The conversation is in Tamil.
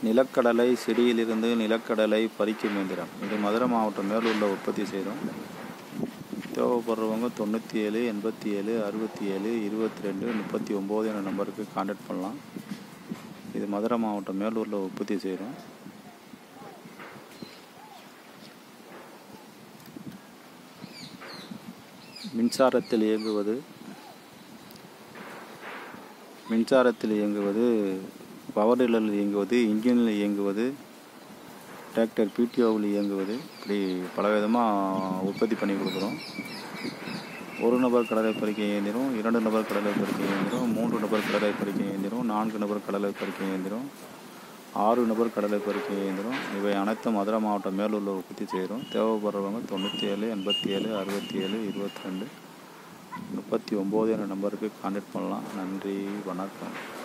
நிலக்கடலை செடியிலிருந்து நிலக்கடலை பறிக்கும் இயந்திரம் இது மதுரை மாவட்டம் மேலூரில் உற்பத்தி செய்கிறோம் தேவைப்படுறவங்க தொண்ணூற்றி ஏழு எண்பத்தி ஏழு அறுபத்தி ஏழு இருபத்தி ரெண்டு முப்பத்தி ஒம்பது என்ற நம்பருக்கு காண்டாக்ட் பண்ணலாம் இது மதுரை மாவட்டம் மேலூரில் உற்பத்தி செய்கிறோம் மின்சாரத்தில் இயங்குவது மின்சாரத்தில் இயங்குவது பவர் டில்லரில் இயங்குவது இன்ஜினில் இயங்குவது டிராக்டர் பிடிஓவில் இயங்குவது இப்படி பல விதமாக உற்பத்தி பண்ணி கொடுக்குறோம் ஒரு நபர் கடலை பறிக்க இயந்திரம் இரண்டு நபர் கடலை பறிக்க இயந்திரம் மூன்று நபர் கடலை பறிக்க இயந்திரம் நான்கு நபர் கடலை பறிக்க இயந்திரம் ஆறு நபர் கடலை பறிக்க இயந்திரம் இவை அனைத்தும் மதுரை மாவட்டம் மேலூரில் உற்பத்தி செய்கிறோம் தேவைப்படுறவங்க தொண்ணூற்றி ஏழு எண்பத்தி ஏழு அறுபத்தி ஏழு இருபத்தி ரெண்டு முப்பத்தி ஒம்பது என்ற நம்பருக்கு கான்டாக்ட் பண்ணலாம் நன்றி வணக்கம்